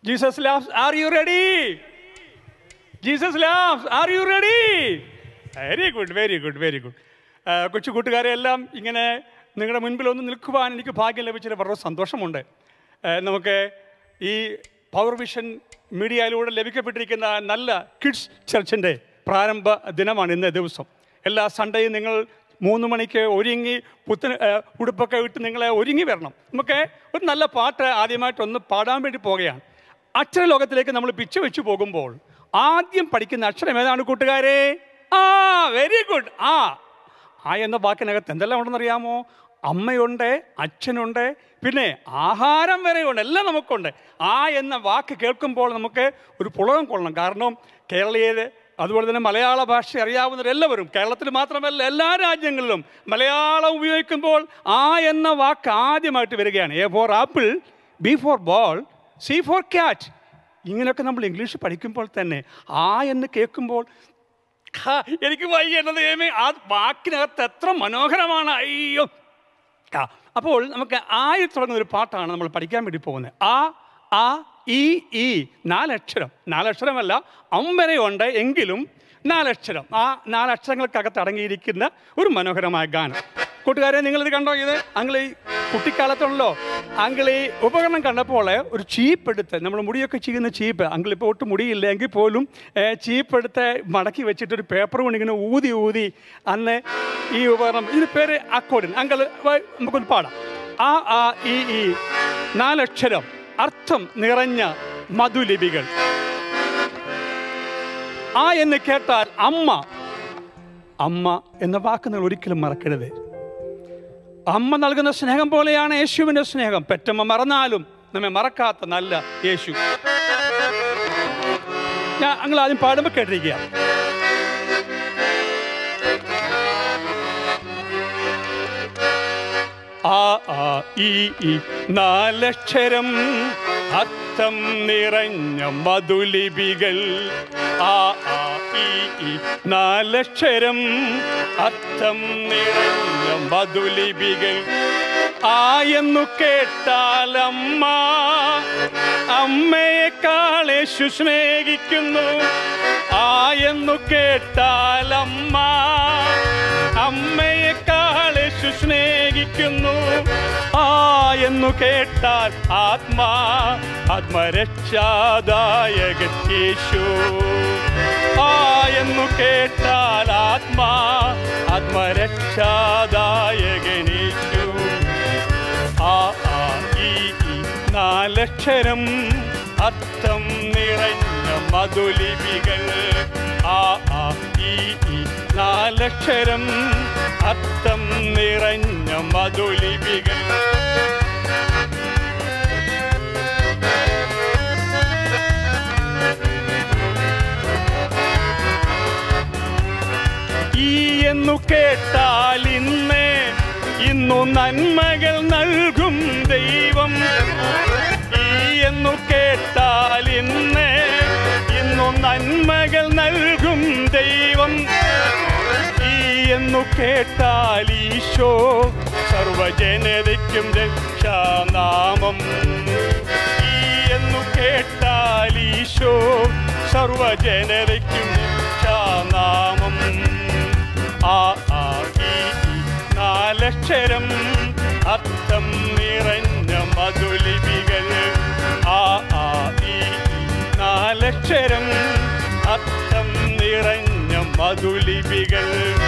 Jesus lambs are you ready Jesus lambs are you ready very good very good very good കൊച്ചു കൂട്ടുകാരെ എല്ലാം ഇങ്ങനെ നിങ്ങളുടെ മുൻപിൽ ഒന്ന് നിൽക്കുവാൻ എനിക്ക് ഭാഗ്യം ലഭിച്ചതിൽ വളരെ സന്തോഷമുണ്ട് ആ, നമുക്ക് ഈ പവർ വിഷൻ മീഡിയയിലൂടെ ലഭിക്കപ്പെട്ടിരിക്കുന്ന നല്ല കിഡ്സ് ചർച്ചിൻ്റെ പ്രാരംഭ ദിനമാണ് ഇന്നേ ദിവസം എല്ലാ സൺഡേയും നിങ്ങൾ മൂന്ന് മണിക്ക് ഒരുങ്ങി പുത്തൻ ആ, ഉടുപ്പൊക്കെ ഇട്ട് നിങ്ങളെ ഒരുങ്ങി വരണം നമുക്ക് ഒരു നല്ല പാട്ട് ആദ്യമായിട്ടൊന്ന് പാടാൻ വേണ്ടി പോകുകയാണ് അക്ഷരലോകത്തിലേക്ക് നമ്മൾ പിച്ച വെച്ച് പോകുമ്പോൾ ആദ്യം പഠിക്കുന്ന അക്ഷരം ഏതാണ് കൂട്ടുകാരെ ആ വെരി ഗുഡ് ആ ആ എന്ന വാക്കിനകത്ത് എന്തെല്ലാം ഉണ്ടെന്നറിയാമോ അമ്മയുണ്ട് അച്ഛനുണ്ട് പിന്നെ ആഹാരം വരെയുണ്ട് എല്ലാം നമുക്കുണ്ട് ആ എന്ന വാക്ക് കേൾക്കുമ്പോൾ നമുക്ക് ഒരു പുളകം കൊള്ളണം കാരണം കേരളീയര് അതുപോലെ തന്നെ മലയാള ഭാഷ അറിയാവുന്നവരെല്ലാവരും കേരളത്തിൽ മാത്രമല്ല എല്ലാ രാജ്യങ്ങളിലും മലയാളം ഉപയോഗിക്കുമ്പോൾ ആ എന്ന വാക്ക് ആദ്യമായിട്ട് വരികയാണ് A for apple B for ball C for cat ഇങ്ങനെയൊക്കെ നമ്മൾ ഇംഗ്ലീഷ് പഠിക്കുമ്പോൾ തന്നെ ആ എന്ന് കേൾക്കുമ്പോൾ ഹാ, എനിക്ക് വയ്യ എന്നത് ദൈവമേ, ആ വാക്കിനകത്ത് എത്ര മനോഹരമാണ് അയ്യോ ആ, അപ്പോൾ നമുക്ക് ആയി തുടങ്ങുന്ന ഒരു പാട്ടാണ് നമ്മൾ പഠിക്കാൻ വേണ്ടി പോകുന്നത് ആ ആ ഈ ഈ നാലക്ഷരം നാലക്ഷരമല്ല അമ്പരയുണ്ട് എങ്കിലും നാലക്ഷരം ആ നാലക്ഷരങ്ങൾക്കകത്ത് അടങ്ങിയിരിക്കുന്ന ഒരു മനോഹരമായ ഗാനം കൂട്ടുകാരെ നിങ്ങളിത് കണ്ടോ ഇത് അങ്കിൾ ഈ കുട്ടിക്കാലത്തുള്ളോ അങ്കിൾ ഈ ഉപകരണം കണ്ടപ്പോൾ ഒരു ചീപ്പ് എടുത്ത് നമ്മൾ മുടിയൊക്കെ ചെയ്യുന്ന ചീപ്പ് അങ്കിൾ ഇപ്പോൾ ഒട്ടും മുടിയില്ല എങ്കിൽ പോലും ഏ, ചീപ്പ് എടുത്ത് മടക്കി വെച്ചിട്ട് ഒരു പേപ്പർ കൊണ്ട് ഇങ്ങനെ ഊതി ഊതി അന്ന് ഈ ഉപകരണം ഇതിന് പേര് അക്കോർഡിൻ അങ്കിൾ നമുക്കൊന്ന് പാടാം ആ ആ ഈ ഈ നാലക്ഷരം അർത്ഥം നിറഞ്ഞ മധുലിപികൾ ആ എന്ന് കേട്ടാൽ അമ്മ അമ്മ എന്ന വാക്ക് നിങ്ങൾ ഒരിക്കലും മറക്കരുത് അമ്മ നൽകുന്ന സ്നേഹം പോലെയാണ് യേശുവിൻ്റെ സ്നേഹം പെറ്റമ്മ മറന്നാലും നമ്മെ മറക്കാത്ത നല്ല യേശു ഞാൻ നിങ്ങൾ ആദ്യം പാടുമ്പോൾ കേട്ടിരിക്കുക ആ ആ ഈ ഈ നാലക്ഷരം അർത്ഥം നിറഞ്ഞ മധുലിപികൾ ആ ആ ഈ ഈ നാലക്ഷരം അർത്ഥം നിറഞ്ഞ മധുലിപികൾ ആ എന്നു കേട്ടാൽ അമ്മ അമ്മയെക്കാൾ യേശു സ്നേഹിക്കുന്നു ആ എന്നു കേട്ടാൽ അമ്മ അമ്മയെക്കാൾ യേശു സ്നേഹിക്കുന്നു ആ എന്നു കേട്ടാൽ ആത്മാ ആത്മരക്ഷാദായകൻ യേശു ആ എന്നു കേട്ടാൽ ആത്മാ ആത്മരക്ഷാദായകൻ യേശു ആ ആ ഈ ഈ നാലക്ഷരം അർത്ഥം നിറഞ്ഞ മധുലിപികൾ ആ ആ ഈ ഈ നാലക്ഷരം അർത്ഥം നിറഞ്ഞ മധുലിപികൾ ഈ എന്നു കേട്ടാൽ ഇന്ന് ഇന്നു നന്മകൾ നൽകും ദൈവം ഈ എന്നു കേട്ടാൽ ഇന്ന് ഇന്നു നന്മകൾ നൽകും ദൈവം ഈ എന്നു കേട്ടാൽ ഈശോ സർവജനതയ്ക്കും രക്ഷാനാമം ഈ എന്നു കേട്ടാൽ ഈശോ സർവജനതയ്ക്കും രക്ഷാനാമം ആ ആ ഈ ഈ നാലക്ഷരം അർത്ഥം നിറഞ്ഞ മധുലിപികൾ ആ ആ ഈ ഈ നാലക്ഷരം അർത്ഥം നിറഞ്ഞ മധുലിപികൾ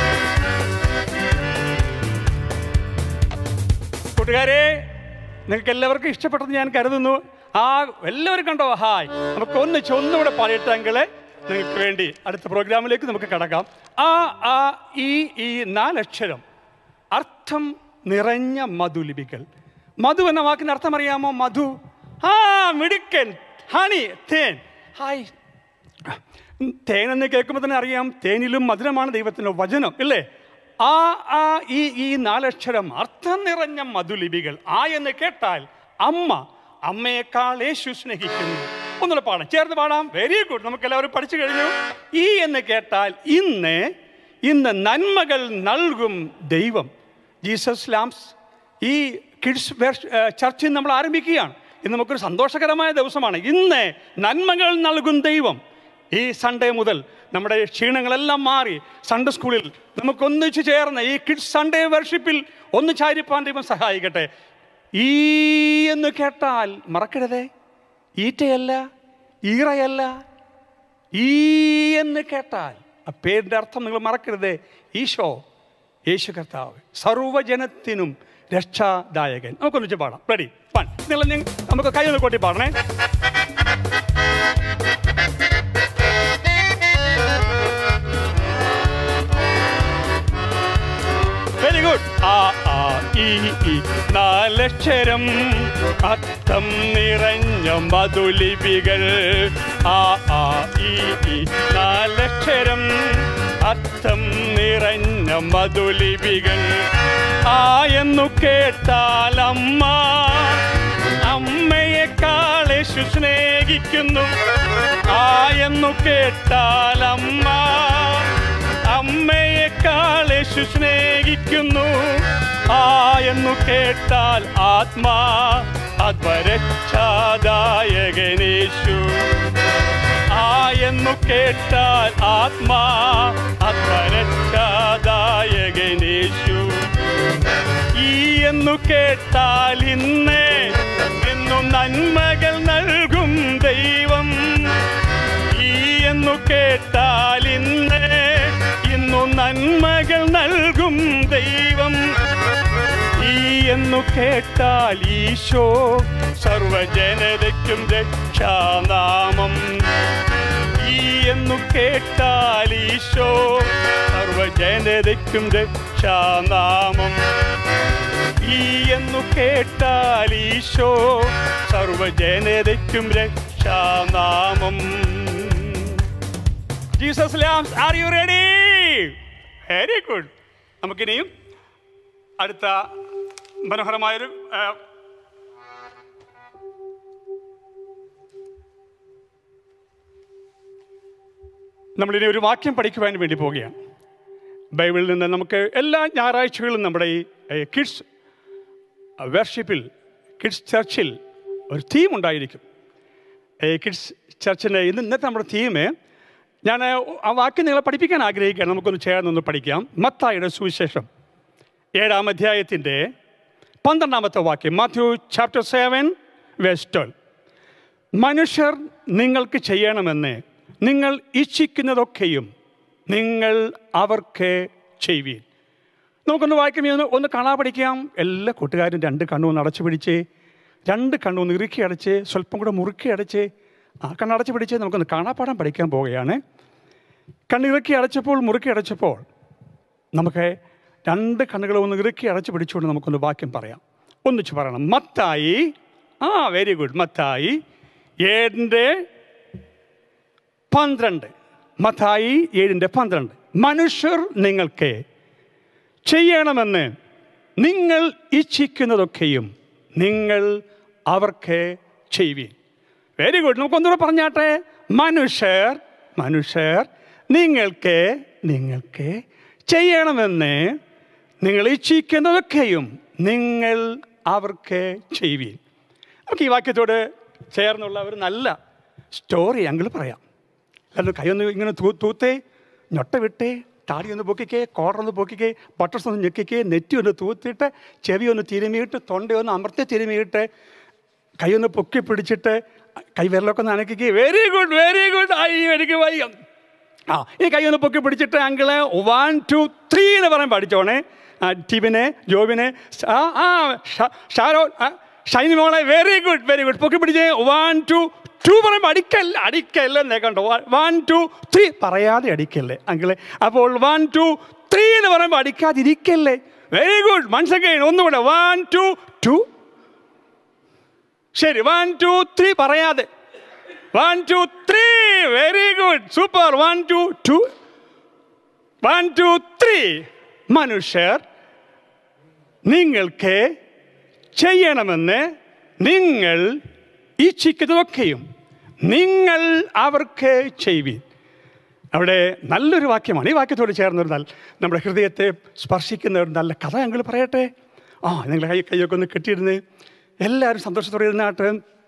കൂട്ടുകാരെ നിങ്ങൾക്ക് എല്ലാവർക്കും ഇഷ്ടപ്പെട്ടെന്ന് ഞാൻ കരുതുന്നു ആ എല്ലാവരും കണ്ടോ ഹായ് നമുക്ക് ഒന്നിച്ച് ഒന്നുകൂടെ പാടിയിട്ടെങ്കിൽ നിങ്ങൾക്ക് വേണ്ടി അടുത്ത പ്രോഗ്രാമിലേക്ക് നമുക്ക് കടക്കാം ആ ആ ഈ ഈ നാലക്ഷരം അർത്ഥം നിറഞ്ഞ മധുലിപികൾ മധു എന്ന വാക്കിന് അർത്ഥം അറിയാമോ മധു ആ മിടുക്കൻ ഹണി തേൻ ഹായ് തേൻ എന്ന് കേൾക്കുമ്പോൾ തന്നെ അറിയാം തേനിലും മധുരമാണ് ദൈവത്തിൻ്റെ വചനം ഇല്ലേ ആ ആ ഈ ഈ നാലക്ഷരം അർത്ഥം നിറഞ്ഞ മധുലിപികൾ ആ എന്ന് കേട്ടാൽ അമ്മ അമ്മയെക്കാൾ യേശു സ്നേഹിക്കുന്നു ഒന്നുകൂടെ പാടാം ചേർന്ന് പാടാം വെരി ഗുഡ് നമുക്ക് എല്ലാവരും പഠിച്ചു കഴിഞ്ഞു ഈ എന്ന് കേട്ടാൽ ഇന്ന് ഇന്ന് നന്മകൾ നൽകും ദൈവം ജീസസ് ലാംസ് ഈ കിഡ്സ് ചർച്ചിൽ നമ്മൾ ആരംഭിക്കുകയാണ് ഇന്ന് നമുക്കൊരു സന്തോഷകരമായ ദിവസമാണ് ഇന്ന് നന്മകൾ നൽകും ദൈവം ഈ സൺഡേ മുതൽ നമ്മുടെ ക്ഷീണങ്ങളെല്ലാം മാറി സൺഡേ സ്കൂളിൽ നമുക്കൊന്നിച്ചു ചേർന്ന് ഈ കിഡ്സ് സൺഡേ വർഷിപ്പിൽ ഒന്ന് ചാരിപ്പാൻ ദൈവം സഹായിക്കട്ടെ ഈ എന്ന് കേട്ടാൽ മറക്കരുതേ ഈറ്റയല്ല ഈറയല്ല ഈ എന്ന് കേട്ടാൽ ആ പേരിൻ്റെ അർത്ഥം നിങ്ങൾ മറക്കരുതേ ഈശോ യേശു കർത്താവ് സർവ്വജനത്തിനും രക്ഷാദായകൻ നമുക്കൊന്നിച്ച് പാടാം റെഡി വൺ നിങ്ങൾ നിങ്ങൾ നമുക്ക് കൈ ഒന്ന് കൊട്ടി പാടണേ വെരി ഗുഡ് ആ ആ ഈ ഈ നാലക്ഷരം അർത്ഥം നിറഞ്ഞ മധുലിപികൾ ആ ആ ഈ ഈ നാലക്ഷരം അർത്ഥം നിറഞ്ഞ മധുലിപികൾ ആ എന്നു കേട്ടാൽ അമ്മ അമ്മയെക്കാൾ യേശു സ്നേഹിക്കുന്നു ആ എന്നു കേട്ടാൽ അമ്മ അമ്മയെക്കാൾ യേശു സ്നേഹിക്കുന്നു ആ എന്നു കേട്ടാൽ ആത്മാ ആത്മരക്ഷാദായകനേശു ആ എന്നു കേട്ടാൽ ആത്മാ ആത്മരക്ഷാദായകനേശു ഈ എന്നു കേട്ടാൽ ഇന്ന് എന്നും നന്മകൾ നൽകും ദൈവം ഈ എന്നു കേട്ടാൽ ഇന്ന് ഇന്നു നന്മകൾ നൽകും ദൈവം ഈ എന്നു കേട്ടാൽ ഈശോ സർവജനതയ്ക്കും രക്ഷാനാമം ഈ എന്നു കേട്ടാൽ ഈശോ സർവജനതയ്ക്കും രക്ഷാനാമം ഈ എന്നു കേട്ടാൽ ഈശോ സർവജനതയ്ക്കും രക്ഷാനാമം Jesus lambs are you ready very good നമുക്കിനിയും അടുത്ത മനോഹരമായൊരു ആ, നമ്മളിനി ഒരു വാക്യം പഠിക്കുവാൻ വേണ്ടി പോവുകയാണ് ബൈബിളിൽ നിന്ന് നമുക്ക് എല്ലാ ഞായറാഴ്ചകളും നമ്മുടെ ഈ കിഡ്സ് വർഷിപ്പിൽ കിഡ്സ് ചർച്ചിൽ ഒരു തീം ഉണ്ടായിരിക്കും ഈ കിഡ്സ് ചർച്ചിൻ്റെ ഇന്ന് ഇന്നത്തെ നമ്മുടെ തീം ഞാൻ ആ വാക്യം നിങ്ങളെ പഠിപ്പിക്കാൻ ആഗ്രഹിക്കുകയാണ് നമുക്കൊന്ന് ചേർന്നൊന്ന് പഠിക്കാം മത്തായുടെ സുവിശേഷം ഏഴാം അധ്യായത്തിൻ്റെ പന്ത്രണ്ടാമത്തെ വാക്യം Matthew chapter seven verse twelve മനുഷ്യർ നിങ്ങൾക്ക് ചെയ്യണമെന്ന് നിങ്ങൾ ഇച്ഛിക്കുന്നതൊക്കെയും നിങ്ങൾ അവർക്ക് ചെയ്യുവീൻ നമുക്കൊന്ന് വായിക്കാം ഒന്ന് ഒന്ന് കാണാ പഠിക്കാം എല്ലാ കൂട്ടുകാരും രണ്ട് കണ്ണും അടച്ചു പിടിച്ച് രണ്ട് കണ്ണും ഇറുക്കി അടച്ച് സ്വല്പം കൂടെ മുറുക്കി അടച്ച് ആ കണ്ണടച്ച് പിടിച്ച് നമുക്കൊന്ന് കാണാപ്പാടം പഠിക്കാൻ പോവുകയാണ് കണ്ണിറുക്കി അടച്ചപ്പോൾ മുറുക്കി അടച്ചപ്പോൾ നമുക്ക് രണ്ട് കണ്ണുകളും ഒന്ന് ഇറുക്കി അടച്ചു പിടിച്ചുകൊണ്ട് നമുക്കൊന്ന് വാക്യം പറയാം ഒന്നിച്ച് പറയണം മത്തായി ആ വെരി ഗുഡ് മത്തായി ഏഴിൻ്റെ പന്ത്രണ്ട് മത്തായി ഏഴിൻ്റെ പന്ത്രണ്ട് മനുഷ്യർ നിങ്ങൾക്ക് ചെയ്യണമെന്ന് നിങ്ങൾ ഇച്ഛിക്കുന്നതൊക്കെയും നിങ്ങൾ അവർക്ക് ചെയ്യുവീൻ വെരി ഗുഡ് നമുക്കൊന്നുകൂടെ പറഞ്ഞാട്ടെ മനുഷ്യർ മനുഷ്യർ നിങ്ങൾക്ക് നിങ്ങൾക്ക് ചെയ്യണമെന്ന് നിങ്ങൾ ഇച്ഛിക്കുന്നതൊക്കെയും നിങ്ങൾ അവർക്ക് ചെയ്യുവീൻ നമുക്ക് ഈ വാക്യത്തോട് ചേർന്നുള്ള ഒരു നല്ല സ്റ്റോറി ഞങ്ങൾ പറയാം അല്ലാതെ കൈയൊന്ന് ഇങ്ങനെ തൂ തൂത്തേ ഞൊട്ട വിട്ടേ താടി ഒന്ന് പൊക്കിക്കേ കോടറൊന്ന് പൊക്കിക്കേ ബട്ടർസ് ഒന്ന് ഞെക്കിക്കേ നെറ്റി ഒന്ന് തൂത്തിട്ട് ചെവി ഒന്ന് തിരുമിയിട്ട് തൊണ്ടയൊന്ന് അമർത്തി തിരുമിയിട്ട് കൈ ഒന്ന് പൊക്കി പിടിച്ചിട്ട് കൈ വിരലൊക്കെ ഒന്ന് അനക്കിക്കേ വെരി ഗുഡ് വെരി ഗുഡ് ഐ എനിക്ക് വയ്യ ആ ഈ കൈ ഒന്ന് പൊക്കി പിടിച്ചിട്ട് അങ്കിള് വൺ ടു ത്രീ എന്ന് പറയാൻ പഠിച്ചോണേ ആ ടിബിനെ ജോബിനെ ആ ആ ഷ- ഷാരോ ആ, ഷൈനി മോളെ വെരി ഗുഡ് വെരി ഗുഡ് പൊക്കി പിടിച്ചേ വൺ ടു ടു പറയുമ്പോൾ അടിക്കല്ല അടിക്കല്ല എന്നേ കണ്ടോ വൺ ടു ത്രീ പറയാതെ അടിക്കല്ലേ അങ്കിളെ അപ്പോൾ വൺ ടു ത്രീ എന്ന് പറയുമ്പോൾ അടിക്കാതിരിക്കല്ലേ വെരി ഗുഡ് മനസ്സിലായി ഒന്നുകൂടെ വൺ ടു ടു ശരി വൺ ടു ത്രീ പറയാതെ one two three very good super one two two one two three മനുഷ്യർ നിങ്ങൾക്ക് ചെയ്യണമെന്ന് നിങ്ങൾ ഇച്ഛിക്കുന്നതൊക്കെയും നിങ്ങൾ അവർക്ക് ചെയ്യുവീൻ അവിടെ നല്ലൊരു വാക്യമാണ് ഈ വാക്യത്തോട് ചേർന്നൊരു നല്ല നമ്മുടെ ഹൃദയത്തെ സ്പർശിക്കുന്ന ഒരു നല്ല കഥ ഞങ്ങൾ പറയട്ടെ ആ നിങ്ങൾ കൈ കൈയൊക്കെ ഒന്ന് കെട്ടിയിരുന്ന് എല്ലാവരും സന്തോഷത്തോടെ ഇരുന്നാട്ട്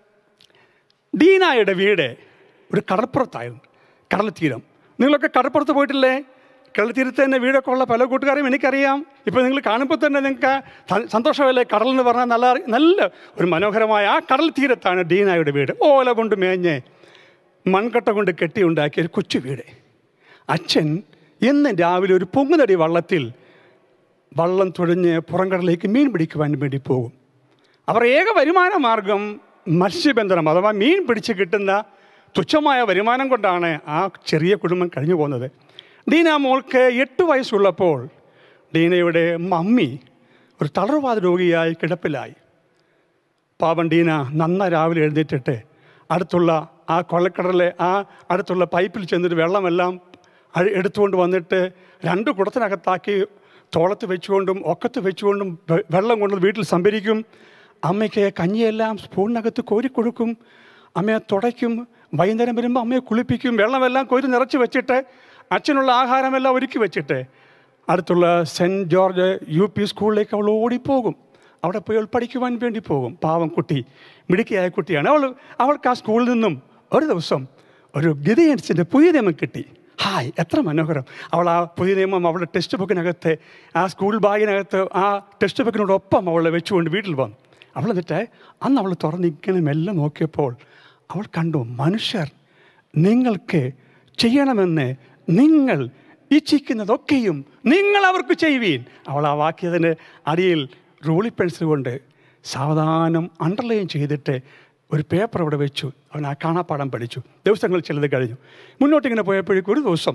ഡീനായുടെ വീട് ഒരു കടൽപ്പുറത്തായിരുന്നു കടൽ തീരം നിങ്ങളൊക്കെ കടൽപ്പുറത്ത് പോയിട്ടില്ലേ കടൽ തീരത്ത് തന്നെ വീടൊക്കെ ഉള്ള പല കൂട്ടുകാരെയും എനിക്കറിയാം ഇപ്പോൾ നിങ്ങൾ കാണുമ്പോൾ തന്നെ നിങ്ങൾക്ക് സ- സന്തോഷമല്ലേ കടൽ എന്ന് പറഞ്ഞാൽ നല്ല നല്ല ഒരു മനോഹരമായ ആ കടൽ തീരത്താണ് ഡീനായുടെ വീട് ഓല കൊണ്ട് മേഞ്ഞ് മൺകട്ട കൊണ്ട് കെട്ടിയുണ്ടാക്കിയ ഒരു കൊച്ചു വീട് അച്ഛൻ എന്നും രാവിലെ ഒരു പൊങ്ങുതടി വള്ളത്തിൽ വള്ളം തുഴഞ്ഞ് പുറംകടലിലേക്ക് മീൻ പിടിക്കുവാൻ വേണ്ടി പോകും അവർ ഏക വരുമാന മാർഗം മത്സ്യബന്ധനം അഥവാ മീൻ പിടിച്ച് കിട്ടുന്ന തുച്ഛമായ വരുമാനം കൊണ്ടാണ് ആ ചെറിയ കുടുംബം കഴിഞ്ഞു പോകുന്നത് ഡീന മോൾക്ക് എട്ട് വയസ്സുള്ളപ്പോൾ ഡീനയുടെ മമ്മി ഒരു തളർവാദ രോഗിയായി കിടപ്പിലായി പാവം ഡീന നന്ന രാവിലെ എഴുന്നേറ്റിട്ട് അടുത്തുള്ള ആ കൊള്ളക്കടലിലെ ആ അടുത്തുള്ള പൈപ്പിൽ ചെന്നിട്ട് വെള്ളമെല്ലാം അഴി- എടുത്തുകൊണ്ട് വന്നിട്ട് രണ്ട് കുടത്തിനകത്താക്കി തോളത്ത് വെച്ചുകൊണ്ടും ഒക്കത്ത് വെച്ചുകൊണ്ടും വെ- വെള്ളം കൊണ്ട് വീട്ടിൽ സംഭരിക്കും അമ്മയ്ക്ക് കഞ്ഞിയെല്ലാം സ്പൂണിനകത്ത് കോരിക്കൊടുക്കും അമ്മയെ തുടയ്ക്കും വൈകുന്നേരം വരുമ്പോൾ അമ്മയെ കുളിപ്പിക്കും വെള്ളമെല്ലാം കോരി നിറച്ച് വെച്ചിട്ട് അച്ഛനുള്ള ആഹാരമെല്ലാം ഒരുക്കി വെച്ചിട്ട് അടുത്തുള്ള സെൻറ്റ് ജോർജ് യു പി സ്കൂളിലേക്ക് അവൾ ഓടിപ്പോകും അവിടെ പോയി അവൾ പഠിക്കുവാൻ വേണ്ടി പോകും പാവം കുട്ടി മിടുക്കിയായ കുട്ടിയാണ് അവൾ അവൾക്ക് ആ സ്കൂളിൽ നിന്നും ഒരു ദിവസം ഒരു ഗതിയൻസിൻ്റെ പുതിയ നിയമം കിട്ടി ഹായ് എത്ര മനോഹരം അവൾ ആ പുതിയ നിയമം അവളുടെ ടെക്സ്റ്റ് ബുക്കിനകത്ത് ആ സ്കൂൾ ബാഗിനകത്ത് ആ ടെക്സ്റ്റ് ബുക്കിനോടൊപ്പം അവളെ വെച്ചുകൊണ്ട് വീട്ടിൽ വന്നു അവൾ എന്നിട്ട് അന്ന് അവൾ തുറന്ന് ഇങ്ങനെ മെല്ലെ നോക്കിയപ്പോൾ അവൾ കണ്ടു മനുഷ്യർ നിങ്ങൾക്ക് ചെയ്യണമെന്ന് നിങ്ങൾ ഇച്ഛിക്കുന്നതൊക്കെയും നിങ്ങൾ അവർക്ക് ചെയ്യുവീൻ അവൾ ആ വാക്യത്തിൻ്റെ അടിയിൽ റൂളി പെൻസിൽ കൊണ്ട് സാവധാനം അണ്ടർലൈൻ ചെയ്തിട്ട് ഒരു പേപ്പർ അവിടെ വെച്ചു അവൻ ആ കാണാപ്പാടം പഠിച്ചു ദിവസങ്ങൾ ചിലത് കഴിഞ്ഞു മുന്നോട്ടിങ്ങനെ പോയപ്പോഴേക്കും ഒരു ദിവസം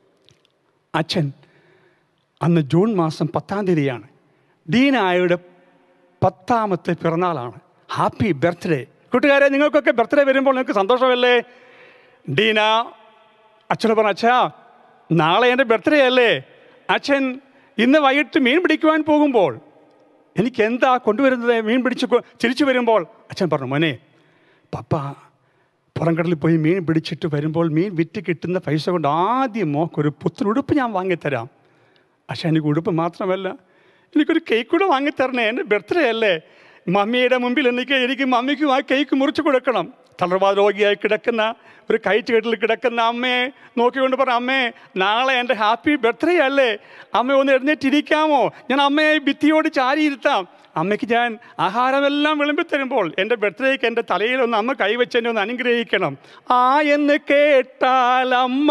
അച്ഛൻ അന്ന് ജൂൺ മാസം പത്താം തീയതിയാണ് ഡീനായുടെ പത്താമത്തെ പിറന്നാളാണ് ഹാപ്പി ബർത്ത്ഡേ കൂട്ടുകാരെ നിങ്ങൾക്കൊക്കെ ബർത്ത്ഡേ വരുമ്പോൾ നിങ്ങൾക്ക് സന്തോഷമല്ലേ ഡീന അച്ഛനോട് പറഞ്ഞു അച്ഛാ നാളെ എൻ്റെ ബർത്ത്ഡേ അല്ലേ അച്ഛൻ ഇന്ന് വൈകിട്ട് മീൻ പിടിക്കുവാൻ പോകുമ്പോൾ എനിക്ക് എന്താ കൊണ്ടുവരുന്നത് മീൻ പിടിച്ച് കൊ- തിരിച്ചു വരുമ്പോൾ അച്ഛൻ പറഞ്ഞു മോനെ പപ്പ പുറംകടലിൽ പോയി മീൻ പിടിച്ചിട്ട് വരുമ്പോൾ മീൻ വിറ്റ് കിട്ടുന്ന പൈസ കൊണ്ട് ആദ്യം മോക്കൊരു പുത്തനുടുപ്പ് ഞാൻ വാങ്ങിത്തരാം പക്ഷേ എനിക്ക് ഉടുപ്പ് മാത്രമല്ല എനിക്കൊരു കേക്ക് കൂടെ വാങ്ങിത്തരണേ എൻ്റെ ബർത്ത്ഡേ അല്ലേ മമ്മിയുടെ മുമ്പിൽ എനിക്ക് എനിക്ക് മമ്മിക്കും ആ കേക്ക് മുറിച്ച് കൊടുക്കണം തളർവാദ രോഗിയായി കിടക്കുന്ന ഒരു കയറ്റുകെട്ടിൽ കിടക്കുന്ന അമ്മയെ നോക്കിക്കൊണ്ട് പറ അമ്മേ നാളെ എൻ്റെ ഹാപ്പി ബർത്ത്ഡേ അല്ലേ അമ്മ ഒന്ന് എഴുന്നേറ്റിരിക്കാമോ ഞാൻ അമ്മയെ ഭിത്തിയോട് ചാരിയിരുത്താം അമ്മയ്ക്ക് ഞാൻ ആഹാരമെല്ലാം വിളമ്പി തരുമ്പോൾ എൻ്റെ ബർത്ത്ഡേക്ക് എൻ്റെ തലയിൽ ഒന്ന് അമ്മ കൈവച്ച് എന്നെ ഒന്ന് അനുഗ്രഹിക്കണം ആ എന്ന് കേട്ടാൽ അമ്മ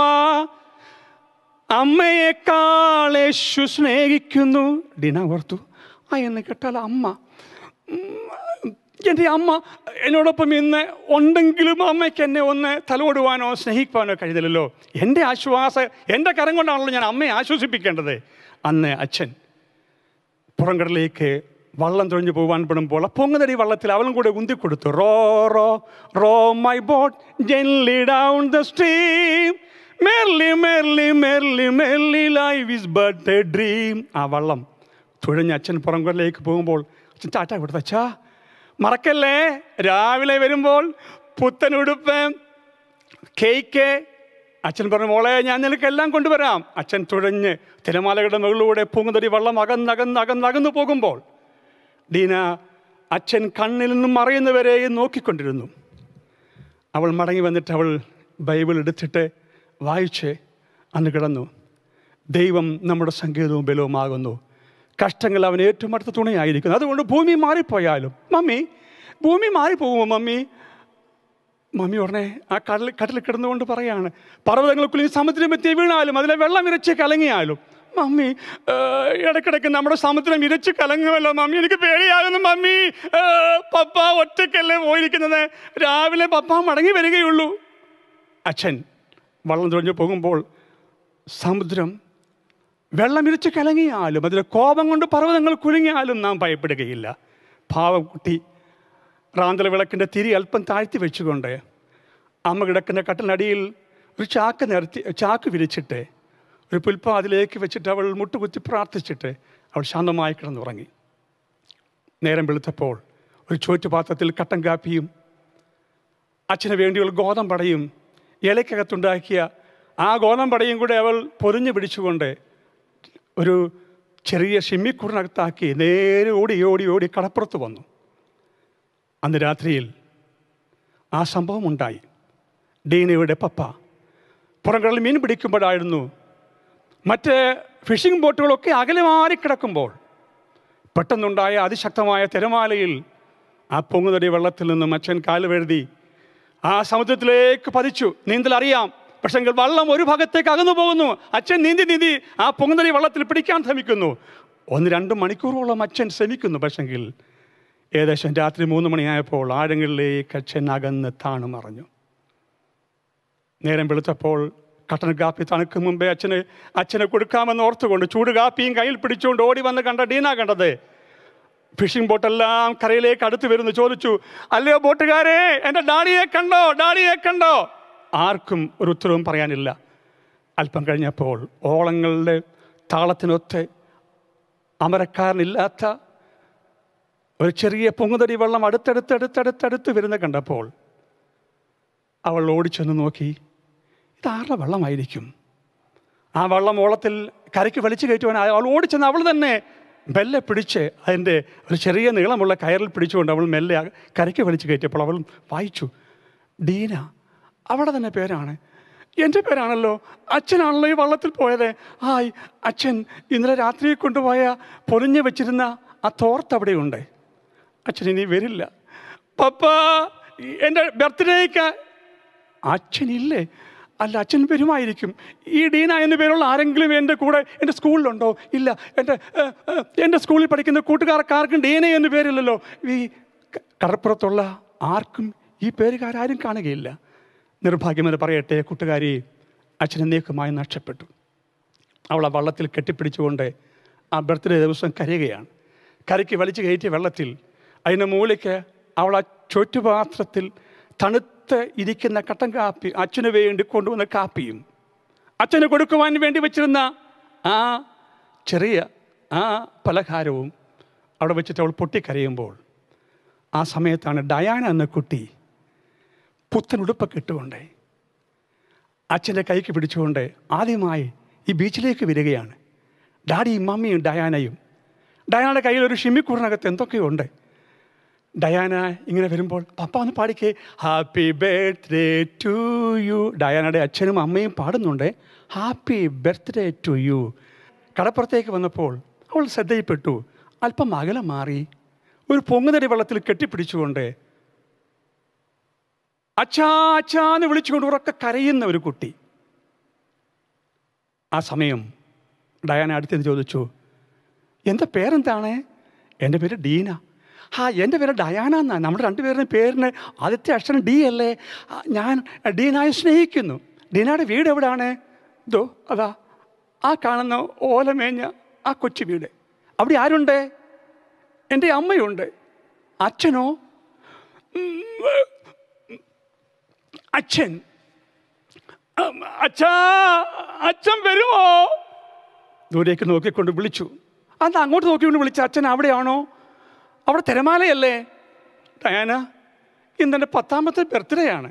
അമ്മയെക്കാൾ യേശു സ്നേഹിക്കുന്നു ഡിന ഓർത്തു ആ എന്ന് കേട്ടാൽ അമ്മ ഉം, എൻ്റെ അമ്മ എന്നോടൊപ്പം ഇന്ന് ഉണ്ടെങ്കിലും അമ്മയ്ക്ക് എന്നെ ഒന്ന് തലോടുവാനോ സ്നേഹിക്കുവാനോ കഴിയുന്നില്ലല്ലോ എൻ്റെ ആശ്വാസ എൻ്റെ കരം കൊണ്ടാണല്ലോ ഞാൻ അമ്മയെ ആശ്വസിപ്പിക്കേണ്ടത് അന്ന് അച്ഛൻ പുറംകടലിലേക്ക് വള്ളം തുഴഞ്ഞു പോകാൻ പെടുമ്പോൾ ആ പൊങ്ങുതടി വള്ളത്തിൽ അവളും കൂടെ ഉന്തി കൊടുത്തു row row row my boat gently down the stream merrily merrily merrily merrily life is but a dream ആ വള്ളം തുഴഞ്ഞ് അച്ഛൻ പുറംകടലിലേക്ക് പോകുമ്പോൾ അച്ഛൻ ടാറ്റ കൊടുത്ത അച്ഛാ മറക്കല്ലേ രാവിലെ വരുമ്പോൾ പുത്തൻ ഉടുപ്പ് കേക്ക് അച്ഛൻ പറഞ്ഞു മോളെ ഞാൻ നിനക്കെല്ലാം കൊണ്ടുവരാം അച്ഛൻ തുഴഞ്ഞ് തിരമാലകളുടെ മുകളിലൂടെ പൂങ്കുതടി വെള്ളം അകന്നകന്ന് അകന്നകന്നു പോകുമ്പോൾ ഡീന അച്ഛൻ കണ്ണിൽ നിന്നും മറയുന്നവരെ നോക്കിക്കൊണ്ടിരുന്നു അവൾ മടങ്ങി വന്നിട്ട് അവൾ ബൈബിൾ എടുത്തിട്ട് വായിച്ച് അന്ന് കിടന്നു ദൈവം നമ്മുടെ സംഗീതവും ബലവുമാകുന്നു കഷ്ടങ്ങൾ അവൻ ഏറ്റവും അടുത്ത തുണയായിരിക്കുന്നു അതുകൊണ്ട് ഭൂമി മാറിപ്പോയാലും മമ്മി ഭൂമി മാറിപ്പോകുമോ മമ്മി മമ്മി ഉടനെ ആ കടൽ കടലിൽ കിടന്നുകൊണ്ട് പറയാണ് പർവ്വതങ്ങൾക്കുള്ളിൽ സമുദ്രം എത്തി വീണാലും അതിലെ വെള്ളം ഇരച്ച് കലങ്ങിയാലും മമ്മി ഏ, ഇടയ്ക്കിടയ്ക്ക് നമ്മുടെ സമുദ്രം ഇരച്ച് കലങ്ങുമല്ലോ മമ്മി എനിക്ക് പേടിയാകുന്നു മമ്മി ഏ, പപ്പ ഒറ്റയ്ക്കല്ലേ പോയിരിക്കുന്നത് രാവിലെ പപ്പ മടങ്ങി വരികയുള്ളൂ അച്ഛൻ വള്ളം തുഴഞ്ഞു പോകുമ്പോൾ സമുദ്രം വെള്ളം ഇരച്ച് കലങ്ങിയാലും അതിലെ കോപം കൊണ്ട് പർവ്വതങ്ങൾ കുലുങ്ങിയാലും നാം ഭയപ്പെടുകയില്ല പാവം കുട്ടി റാന്തൽ വിളക്കിൻ്റെ തിരി അല്പം താഴ്ത്തി വെച്ചുകൊണ്ട് അമ്മ കിടക്കുന്ന കട്ടിലടിയിൽ ഒരു ചാക്ക് നിരത്തി ചാക്ക് വിരിച്ചിട്ട് ഒരു പുൽപ്പാതിലേക്ക് വെച്ചിട്ട് അവൾ മുട്ടുകുത്തി പ്രാർത്ഥിച്ചിട്ട് അവൾ ശാന്തമായി കിടന്നുറങ്ങി നേരം വെളുത്തപ്പോൾ ഒരു ചോറ്റുപാത്രത്തിൽ കട്ടൻ കാപ്പിയും അച്ഛന് വേണ്ടിയുള്ള ഗോതമ്പടയും ഇലക്കകത്തുണ്ടാക്കിയ ആ ഗോതമ്പടയും കൂടെ അവൾ പൊരിഞ്ഞു പിടിച്ചുകൊണ്ട് ഒരു ചെറിയ ഷിമ്മിക്കൂറിനകത്താക്കി നേരെ ഓടി ഓടി ഓടി കടപ്പുറത്ത് വന്നു അന്ന് രാത്രിയിൽ ആ സംഭവം ഉണ്ടായി ഡീനയുടെ പപ്പ പുറംകടലിൽ മീൻ പിടിക്കുമ്പോഴായിരുന്നു മറ്റ് ഫിഷിംഗ് ബോട്ടുകളൊക്കെ അകലെ മാറി കിടക്കുമ്പോൾ പെട്ടെന്നുണ്ടായ അതിശക്തമായ തിരമാലയിൽ ആ പൊങ്ങുതടി വെള്ളത്തിൽ നിന്നും അച്ഛൻ കാലുവെഴുതി ആ സമുദ്രത്തിലേക്ക് പതിച്ചു നീന്തൽ അറിയാം പക്ഷെങ്കിൽ വള്ളം ഒരു ഭാഗത്തേക്ക് അകന്നു പോകുന്നു അച്ഛൻ നീന്തി നീന്തി ആ പൊങ്ങുതടി വെള്ളത്തിൽ പിടിക്കാൻ ശ്രമിക്കുന്നു ഒന്ന് രണ്ട് മണിക്കൂറോളം അച്ഛൻ ശ്രമിക്കുന്നു പക്ഷെങ്കിൽ ഏകദേശം രാത്രി മൂന്ന് മണിയായപ്പോൾ ആഴങ്ങളിലേക്ക് അച്ഛൻ അകന്ന് താണു മറഞ്ഞു നേരം വെളുത്തപ്പോൾ കട്ടൻ കാപ്പി തണുക്കും മുമ്പേ അച്ഛന് അച്ഛനെ കൊടുക്കാമെന്ന് ഓർത്തുകൊണ്ട് ചൂട് കാപ്പിയും കയ്യിൽ പിടിച്ചുകൊണ്ട് ഓടി വന്ന് കണ്ട ഡീന കണ്ടത് ഫിഷിംഗ് ബോട്ടെല്ലാം കരയിലേക്ക് അടുത്ത് വരുന്നു ചോദിച്ചു അല്ലയോ ബോട്ടുകാരെ എൻ്റെ ഡാഡിയെ കണ്ടോ ഡാഡിയെ കണ്ടോ ആർക്കും ഒരു ഉത്തരവും പറയാനില്ല അല്പം കഴിഞ്ഞപ്പോൾ ഓളങ്ങളുടെ താളത്തിനൊത്ത് അമരക്കാരനില്ലാത്ത ഒരു ചെറിയ പൊങ്ങുതടി വെള്ളം അടുത്തടുത്ത് അടുത്തടുത്തടുത്ത് വരുന്ന കണ്ടപ്പോൾ അവൾ ഓടിച്ചെന്ന് നോക്കി ഇതാരുടെ വെള്ളമായിരിക്കും ആ വെള്ളം ഓളത്തിൽ കരയ്ക്ക് വലിച്ചു കയറ്റുവാൻ അവൾ ഓടിച്ചെന്ന് അവൾ തന്നെ മെല്ലെ പിടിച്ച് അതിൻ്റെ ഒരു ചെറിയ നീളമുള്ള കയറിൽ പിടിച്ചുകൊണ്ട് അവൾ മെല്ലെ ആ കരയ്ക്ക് വലിച്ചു കയറ്റിയപ്പോൾ അവൾ വായിച്ചു ഡീന അവിടെ തന്നെ പേരാണ് എൻ്റെ പേരാണല്ലോ അച്ഛനാണല്ലോ ഈ വള്ളത്തിൽ പോയത് ഹായ് അച്ഛൻ ഇന്നലെ രാത്രി കൊണ്ടുപോയ പൊലിഞ്ഞു വെച്ചിരുന്ന ആ തോർത്ത് അവിടെയുണ്ട് അച്ഛൻ ഇനി വരില്ല പപ്പ എൻ്റെ ബർത്ത്ഡേക്ക് അച്ഛനില്ലേ അല്ല അച്ഛൻ വരുമായിരിക്കും ഈ ഡീന എന്ന പേരുള്ള ആരെങ്കിലും എൻ്റെ കൂടെ എൻ്റെ സ്കൂളിലുണ്ടോ ഇല്ല എൻ്റെ ഏഹ്, ഏഹ്, എൻ്റെ സ്കൂളിൽ പഠിക്കുന്ന കൂട്ടുകാർക്ക് ആർക്കും ഡീന എന്ന് പേരില്ലല്ലോ ഈ ക- കടപ്പുറത്തുള്ള ആർക്കും ഈ പേരുകാരും കാണുകയില്ല നിർഭാഗ്യമെന്ന് പറയട്ടെ കൂട്ടുകാരി അച്ഛനേക്കുമായി നഷ്ടപ്പെട്ടു അവൾ ആ വള്ളത്തിൽ കെട്ടിപ്പിടിച്ചുകൊണ്ട് ആ ബർത്ത്ഡേ ദിവസം കരയുകയാണ് കരയ്ക്ക് വലിച്ചു കയറ്റിയ വെള്ളത്തിൽ അതിൻ്റെ മൂലയ്ക്ക് അവൾ ആ ചുറ്റുപാത്രത്തിൽ തണുത്ത് ഇരിക്കുന്ന കട്ടൻ കാപ്പി അച്ഛന് വേണ്ടി കൊണ്ടുവന്ന കാപ്പിയും അച്ഛന് കൊടുക്കുവാൻ വേണ്ടി വെച്ചിരുന്ന ആ ചെറിയ ആ പലഹാരവും അവിടെ വെച്ചിട്ട് അവൾ പൊട്ടിക്കരയുമ്പോൾ ആ സമയത്താണ് ഡയാന എന്ന കുട്ടി പുത്തൻ ഉടുപ്പൊക്കെ ഇട്ടുകൊണ്ട് അച്ഛൻ്റെ കൈക്ക് പിടിച്ചുകൊണ്ട് ആദ്യമായി ഈ ബീച്ചിലേക്ക് വരികയാണ് ഡാഡിയും മമ്മിയും ഡയാനയും ഡയാനയുടെ കയ്യിൽ ഒരു ഷിമ്മിക്കൂറിനകത്ത് എന്തൊക്കെയുണ്ട് ഡയാന ഇങ്ങനെ വരുമ്പോൾ പപ്പ ഒന്ന് പാടിക്കേ ഹാപ്പി ബർത്ത്ഡേ ടു യു ഡയാനയുടെ അച്ഛനും അമ്മയും പാടുന്നുണ്ട് ഹാപ്പി ബർത്ത്ഡേ ടു യു കടപ്പുറത്തേക്ക് വന്നപ്പോൾ അവൾ ശ്രദ്ധയിൽപ്പെട്ടു അല്പം അകലം മാറി ഒരു പൊങ്ങുതടി വെള്ളത്തിൽ കെട്ടിപ്പിടിച്ചുകൊണ്ട് അച്ഛാ അച്ഛാ എന്ന് വിളിച്ചുകൊണ്ട് ഉറക്കെ കരയുന്ന ഒരു കുട്ടി ആ സമയം ഡയാന അടുത്തെന്ന് ചോദിച്ചു എന്താ പേരെന്താണ് എൻ്റെ പേര് ഡീന ആ എൻ്റെ പേര് ഡയാന എന്നാണ് നമ്മുടെ രണ്ടുപേരുടെയും പേരിന് ആദ്യത്തെ അക്ഷരം ഡി അല്ലേ ആ, ഞാൻ ഡീനായെ സ്നേഹിക്കുന്നു ഡീനയുടെ വീട് എവിടെയാണ് ഇതോ അതാ ആ കാണുന്ന ഓലമേഞ്ഞ ആ കൊച്ചു വീട് അവിടെ ആരുണ്ട് എൻ്റെ അമ്മയുണ്ട് അച്ഛനോ അച്ഛൻ ഉം, അച്ഛാ അച്ഛൻ വരുമോ ദൂരേക്ക് നോക്കിക്കൊണ്ട് വിളിച്ചു അത് അങ്ങോട്ട് നോക്കിക്കൊണ്ട് വിളിച്ച അച്ഛൻ അവിടെയാണോ അവിടെ തിരമാലയല്ലേ ഡയാന ഇന്നെൻ്റെ പത്താമത്തെ ബർത്ത്ഡേ ആണ്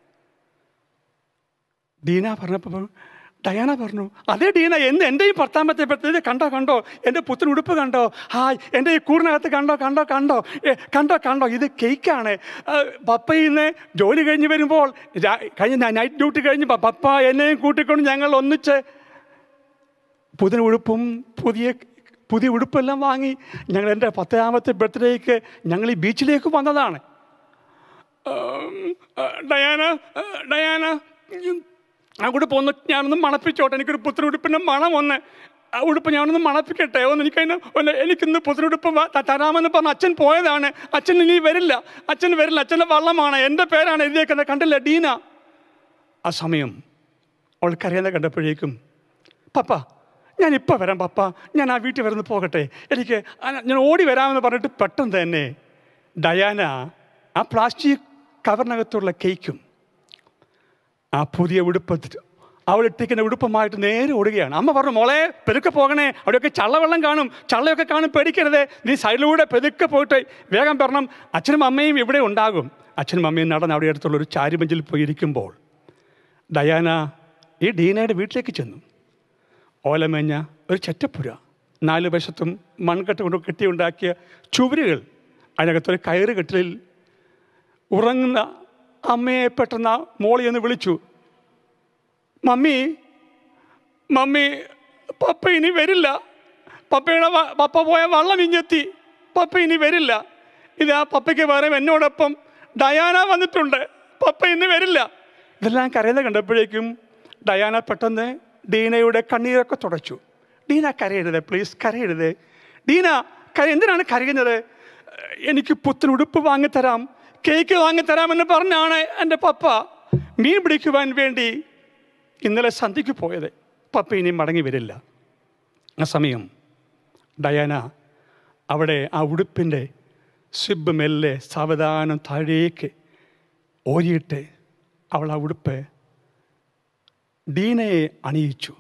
ഡീന പറഞ്ഞപ്പോൾ ഡയാന പറഞ്ഞു അതേ ഡീന എന്ന് എൻ്റെ ഈ പത്താമത്തെ ബർത്ത്ഡേ കണ്ടോ കണ്ടോ എൻ്റെ പുത്തൻ ഉടുപ്പ് കണ്ടോ ഹായ് എൻ്റെ ഈ കൂറിനകത്ത് കണ്ടോ കണ്ടോ കണ്ടോ ഏ, കണ്ടോ കണ്ടോ ഇത് കേക്കാണ് പപ്പ ഇന്ന് ജോലി കഴിഞ്ഞ് വരുമ്പോൾ രാ- കഴിഞ്ഞ നൈറ്റ് ഡ്യൂട്ടി കഴിഞ്ഞ് പ- പപ്പ എന്നെയും കൂട്ടിക്കൊണ്ട് ഞങ്ങൾ ഒന്നിച്ച് പുതിയ ഉടുപ്പും പുതിയ പുതിയ ഉടുപ്പെല്ലാം വാങ്ങി ഞങ്ങൾ എൻ്റെ പത്താമത്തെ ബർത്ത്ഡേക്ക് ഞങ്ങൾ ഈ ബീച്ചിലേക്ക് വന്നതാണ് ഉം, ആ, ഡയാന ആ, ഡയാന ഉം, ആ ഉടുപ്പ് ഒന്ന് ഞാനൊന്ന് മണപ്പിച്ചോട്ടെ എനിക്കൊരു പുത്തൻ ഉടുപ്പിൻ്റെ മണം ഒന്ന് ആ ഉടുപ്പ് ഞാനൊന്ന് മണപ്പിക്കട്ടെ ഒന്ന് എനിക്കതിന് ഒന്ന് എനിക്കിന്ന് പുത്തനുടുപ്പ് വാ- ത- തരാമെന്ന് പറഞ്ഞ് അച്ഛൻ പോയതാണ് അച്ഛൻ ഇനി വരില്ല അച്ഛൻ വരില്ല അച്ഛൻ്റെ വള്ളമാണ് എൻ്റെ പേരാണ് എഴുതിയേക്കുന്നത് കണ്ടില്ല ഡീന ആ സമയം അവൾക്കറിയാതെ കണ്ടപ്പോഴേക്കും പപ്പ ഞാൻ ഇപ്പോൾ വരാം പപ്പ ഞാൻ ആ വീട്ടിൽ വരുന്ന പോകട്ടെ എനിക്ക് ആ- ഞാൻ ഓടി വരാമെന്ന് പറഞ്ഞിട്ട് പെട്ടെന്ന് തന്നെ ഡയാന ആ പ്ലാസ്റ്റിക് കവറിനകത്തുള്ള കേക്കും ആ പുതിയ ഉടുപ്പ് അവൾ ഇട്ടിരിക്കുന്ന ഉടുപ്പുമായിട്ട് നേരെ ഓടുകയാണ് അമ്മ പറഞ്ഞു മോളെ പെരുക്കെ പോകണേ അവിടെയൊക്കെ ചള്ളവെള്ളം കാണും ചള്ളയൊക്കെ കാണും പേടിക്കരുതേ നീ സൈഡിലൂടെ പെതുക്കെ പോയിട്ട് വേഗം വരണം അച്ഛനും അമ്മയും ഇവിടെ ഉണ്ടാകും അച്ഛനും അമ്മയും നടന്ന് അവിടെ അടുത്തുള്ള ഒരു ചാരിബെഞ്ചിൽ പോയി ഇരിക്കുമ്പോൾ ഡയാന ഈ ഡീനയുടെ വീട്ടിലേക്ക് ചെന്നു ഓലമേഞ്ഞ ഒരു ചെറ്റപ്പുര നാല് വശത്തും മൺകട്ട കൊണ്ട് കെട്ടിയുണ്ടാക്കിയ ചുവരുകൾ അതിനകത്തൊരു കയറ് കെട്ടിലിൽ ഉറങ്ങുന്ന അമ്മയെ പെട്ടെന്ന് ആ മോളി എന്ന് വിളിച്ചു മമ്മി മമ്മി പപ്പ ഇനി വരില്ല പപ്പയുടെ വ- പപ്പ പോയ വള്ളം ഇഞ്ഞെത്തി പപ്പ ഇനി വരില്ല ഇതാ പപ്പയ്ക്ക് പകരം എന്നോടൊപ്പം ഡയാന വന്നിട്ടുണ്ട് പപ്പ ഇന്ന് വരില്ല ഇതെല്ലാം കരയുന്നത് കണ്ടപ്പോഴേക്കും ഡയാന പെട്ടെന്ന് ഡീനയുടെ കണ്ണീരൊക്കെ തുടച്ചു ഡീന കരയരുത് പ്ലീസ് കരയരുത് ഡീന കര എന്തിനാണ് കരയുന്നത് എനിക്ക് പുത്തൻ ഉടുപ്പ് വാങ്ങിത്തരാം കേക്ക് വാങ്ങിത്തരാമെന്ന് പറഞ്ഞാണ് എൻ്റെ പപ്പ മീൻ പിടിക്കുവാൻ വേണ്ടി ഇന്നലെ സന്ധ്യയ്ക്ക് പോയത് പപ്പ ഇനി മടങ്ങി വരില്ല ആ സമയം ഡയാന അവിടെ ആ ഉടുപ്പിൻ്റെ സിബ് മെല്ലെ സാവധാനം താഴേക്ക് ഓരിയിട്ട് അവൾ ആ ഉടുപ്പ് ഡീനയെ അണിയിച്ചു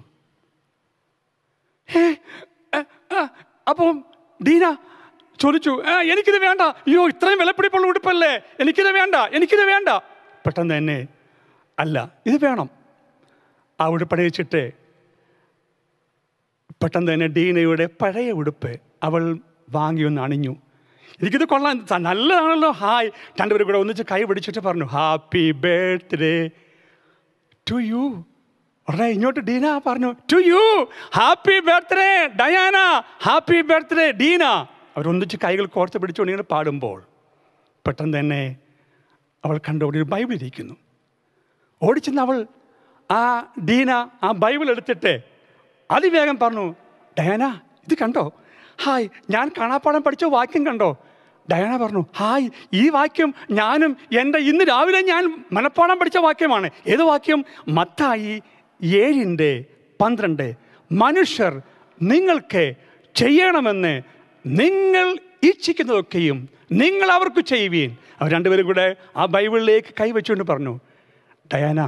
ഏ, ആ, ആ, അപ്പം ഡീന ചോദിച്ചു "ആ, എനിക്കിത് വേണ്ട അയ്യോ ഇത്രയും വിലപ്പിടിപ്പുള്ള ഉടുപ്പല്ലേ എനിക്കിത് വേണ്ട എനിക്കിത് വേണ്ട പെട്ടെന്ന് തന്നെ അല്ല ഇത് വേണം ആ ഉടുപ്പണിയിച്ചിട്ട് പെട്ടെന്ന് തന്നെ ഡീനയുടെ പഴയ ഉടുപ്പ് അവൾ വാങ്ങിയൊന്ന് അണിഞ്ഞു എനിക്കിത് കൊള്ളാൻ ത- നല്ലതാണല്ലോ ഹായ് രണ്ടുപേരും കൂടെ ഒന്നിച്ച് കൈ പിടിച്ചിട്ട് പറഞ്ഞു ഹാപ്പി ബർത്ത്ഡേ ടു യു ഉടനെ ഇങ്ങോട്ട് ഡീന പറഞ്ഞു to you happy birthday Diana happy birthday Deena അവരൊന്നിച്ച് കൈകൾ കോർത്ത് പിടിച്ചുകൊണ്ട് ഇങ്ങനെ പാടുമ്പോൾ പെട്ടെന്ന് തന്നെ അവൾ കണ്ടു അവിടെ ഒരു ബൈബിൾ ഇരിക്കുന്നു ഓടിച്ചെന്ന് അവൾ ആ ഡീന ആ ബൈബിൾ എടുത്തിട്ട് അതിവേഗം പറഞ്ഞു ഡയാന ഇത് കണ്ടോ ഹായ് ഞാൻ കാണാപ്പാടം പഠിച്ച വാക്യം കണ്ടോ ഡയാന പറഞ്ഞു ഹായ് ഈ വാക്യം ഞാനും എൻ്റെ ഇന്ന് രാവിലെ ഞാൻ മനപ്പാടം പഠിച്ച വാക്യമാണ് ഏത് വാക്യം മത്തായി ഏഴിൻ്റെ പന്ത്രണ്ട് മനുഷ്യർ നിങ്ങൾക്ക് ചെയ്യണമെന്ന് നിങ്ങൾ ഇച്ഛിക്കുന്നതൊക്കെയും നിങ്ങൾ അവർക്ക് ചെയ്യുവീൻ അവർ രണ്ടുപേരും കൂടെ ആ ബൈബിളിലേക്ക് കൈവച്ചുകൊണ്ട് പറഞ്ഞു ഡയാന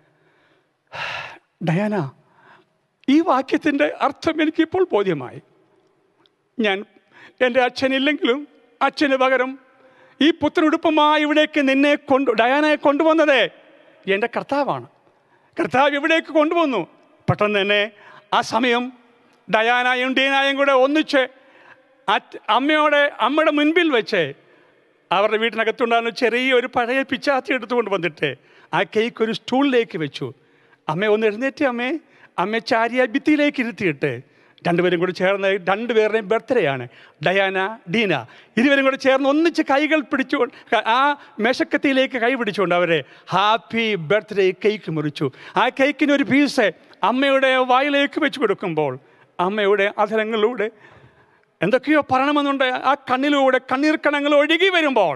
ഡയാന ഈ വാക്യത്തിൻ്റെ അർത്ഥം എനിക്കിപ്പോൾ ബോധ്യമായി ഞാൻ എൻ്റെ അച്ഛനില്ലെങ്കിലും അച്ഛന് പകരം ഈ പുത്രനുടുപ്പമായി ഇവിടേക്ക് നിന്നെ കൊണ്ടു ഡയാനയെ കൊണ്ടുവന്നത് എൻ്റെ കർത്താവാണ് കർത്താവ് ഇവിടേക്ക് കൊണ്ടുവന്നു പെട്ടെന്ന് തന്നെ ആ സമയം ഡയാനായും ഡീനായും കൂടെ ഒന്നിച്ച് അച്ഛ അമ്മയോടെ അമ്മയുടെ മുൻപിൽ വെച്ച് അവരുടെ വീട്ടിനകത്തുണ്ടായിരുന്ന ചെറിയൊരു പഴയ പിച്ചാത്തി എടുത്തുകൊണ്ട് വന്നിട്ട് ആ കേക്ക് ഒരു സ്റ്റൂളിലേക്ക് വെച്ചു അമ്മ ഒന്ന് എഴുന്നേറ്റ് അമ്മേ അമ്മ ചാരിയ ഭിത്തിയിലേക്ക് ഇരുത്തിയിട്ട് രണ്ടുപേരും കൂടി ചേർന്ന് രണ്ടുപേരുടെയും ബർത്ത്ഡേ ആണ് ഡയാന ഡീന ഇരുവരും കൂടി ചേർന്ന് ഒന്നിച്ച് കൈകൾ പിടിച്ചുകൊണ്ട് ആ മേശക്കത്തിയിലേക്ക് കൈ പിടിച്ചുകൊണ്ട് അവരെ ഹാപ്പി ബർത്ത്ഡേ കേക്ക് മുറിച്ചു ആ കേക്കിന് ഒരു പീസ് അമ്മയുടെ വായിലേക്ക് വെച്ച് കൊടുക്കുമ്പോൾ അമ്മയുടെ അധരങ്ങളിലൂടെ എന്തൊക്കെയോ പറയണമെന്നുണ്ട് ആ കണ്ണിലൂടെ കണ്ണീർ കണങ്ങൾ ഒഴുകി വരുമ്പോൾ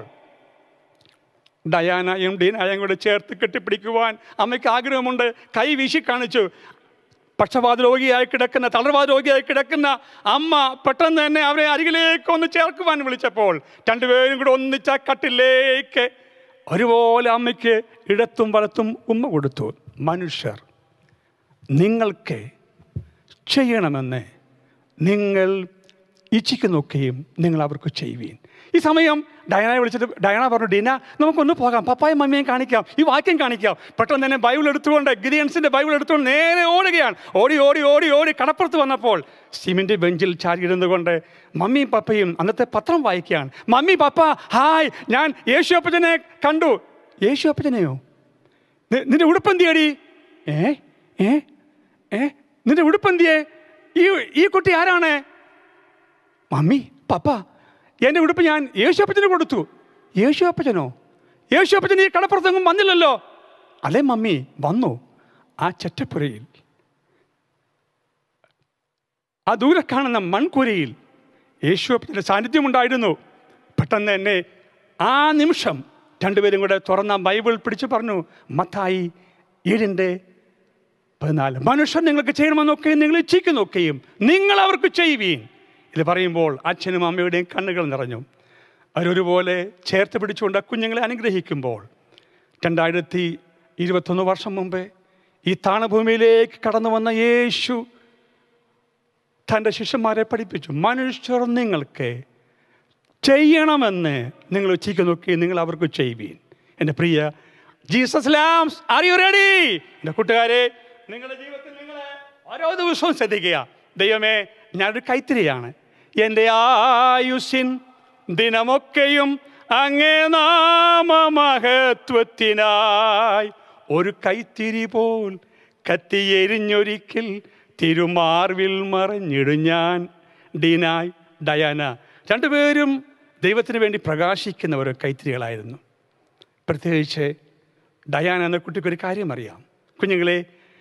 ഡയാനയും ഡീനായും കൂടെ ചേർത്ത് കെട്ടിപ്പിടിക്കുവാൻ അമ്മയ്ക്ക് ആഗ്രഹമുണ്ട് കൈ വീശി കാണിച്ചു പക്ഷപാത രോഗിയായി കിടക്കുന്ന തളർവാദ രോഗിയായി കിടക്കുന്ന അമ്മ പെട്ടെന്ന് തന്നെ അവരെ അരികിലേക്ക് ഒന്ന് ചേർക്കുവാൻ വിളിച്ചപ്പോൾ രണ്ടുപേരും കൂടെ ഒന്നിച്ച കട്ടിലേക്ക് ഒരുപോലെ അമ്മയ്ക്ക് ഇടത്തും വലത്തും ഉമ്മ കൊടുത്തു മനുഷ്യർ നിങ്ങൾക്ക് ചെയ്യണമെന്ന് നിങ്ങൾ ഇച്ഛിക്കുന്നൊക്കെയും നിങ്ങൾ അവർക്ക് ചെയ്യുവീൻ ഈ സമയം ഡയനയെ വിളിച്ചിട്ട് ഡയന പറഞ്ഞു ഡീന നമുക്കൊന്ന് പോകാം പപ്പായും മമ്മിയും കാണിക്കാം ഈ വാക്യം കാണിക്കാം പെട്ടെന്ന് തന്നെ ബൈബിൾ എടുത്തുകൊണ്ട് ഗിരിയൻസിൻ്റെ ബൈബിൾ എടുത്തുകൊണ്ട് നേരെ ഓടുകയാണ് ഓടി ഓടി ഓടി ഓടി കടപ്പുറത്ത് വന്നപ്പോൾ സിമിൻ്റെ ബെഞ്ചിൽ ചാരിയിരുന്നു കൊണ്ട് മമ്മിയും പപ്പയും അന്നത്തെ പത്രം വായിക്കുകയാണ് മമ്മി പപ്പ ഹായ് ഞാൻ യേശു അപ്പച്ചനെ കണ്ടു യേശു അപ്പച്ചനെയോ നി- നിന്റെ ഉടുപ്പെന്തിയടി ഏ ഏ ഏ നിന്റെ ഉടുപ്പെന്തിയേ ഈ ഈ കുട്ടി ആരാണ് മമ്മി പപ്പ എൻ്റെ ഉടുപ്പ് ഞാൻ യേശു അപ്പച്ചന് കൊടുത്തു യേശു അപ്പച്ചനോ യേശു അപ്പച്ചൻ ഈ കടപ്പുറത്തെങ്ങും വന്നില്ലല്ലോ അല്ലേ മമ്മി വന്നു ആ ചെറ്റപ്പുരയിൽ ആ ദൂരെ കാണുന്ന മൺകുരയിൽ യേശു അപ്പച്ചൻ്റെ സാന്നിധ്യമുണ്ടായിരുന്നു പെട്ടെന്ന് തന്നെ ആ നിമിഷം രണ്ടുപേരും കൂടെ തുറന്ന ബൈബിൾ പിടിച്ചു പറഞ്ഞു മത്തായി ഏഴിൻ്റെ പതിനാല് മനുഷ്യൻ നിങ്ങൾക്ക് ചെയ്യണമെന്നൊക്കെയും നിങ്ങൾ ഇച്ഛിക്കുന്നൊക്കെയും നിങ്ങൾ അവർക്ക് ചെയ്യുവീൻ ഇത് പറയുമ്പോൾ അച്ഛനും അമ്മയുടെയും കണ്ണുകൾ നിറഞ്ഞു അവരൊരുപോലെ ചേർത്ത് പിടിച്ചുകൊണ്ട് ആ കുഞ്ഞുങ്ങളെ അനുഗ്രഹിക്കുമ്പോൾ രണ്ടായിരത്തി ഇരുപത്തൊന്ന് വർഷം മുമ്പേ ഈ താണഭൂമിയിലേക്ക് കടന്നു വന്ന യേശു തൻ്റെ ശിഷ്യന്മാരെ പഠിപ്പിച്ചു മനുഷ്യർ നിങ്ങൾക്ക് ചെയ്യണമെന്ന് നിങ്ങൾ ഉച്ചയ്ക്ക് നിങ്ങൾ അവർക്ക് ചെയ്യുവീൻ എൻ്റെ പ്രിയ Jesus lambs are you ready എൻ്റെ കൂട്ടുകാരെ നിങ്ങളുടെ ജീവിതത്തിൽ നിങ്ങൾ ഓരോ ദിവസവും ശ്രദ്ധിക്കുക ദൈവമേ ഞാനൊരു കൈത്തിരിയാണ് എൻ്റെ ആയുസിൻ ദിനമൊക്കെയും അങ്ങേ നാമമഹത്വത്തിനായി ഒരു കൈത്തിരി പോൽ കത്തിയെരിഞ്ഞൊരിക്കൽ തിരുമാർവിൽ മറഞ്ഞിടും ഞാൻ ഡീനായ് ഡയാന രണ്ടുപേരും ദൈവത്തിന് വേണ്ടി പ്രകാശിക്കുന്ന ഒരു കൈത്തിരികളായിരുന്നു പ്രത്യേകിച്ച് ഡയാന എന്ന കുട്ടിക്ക് ഒരു കാര്യം അറിയാം കുഞ്ഞുങ്ങളെ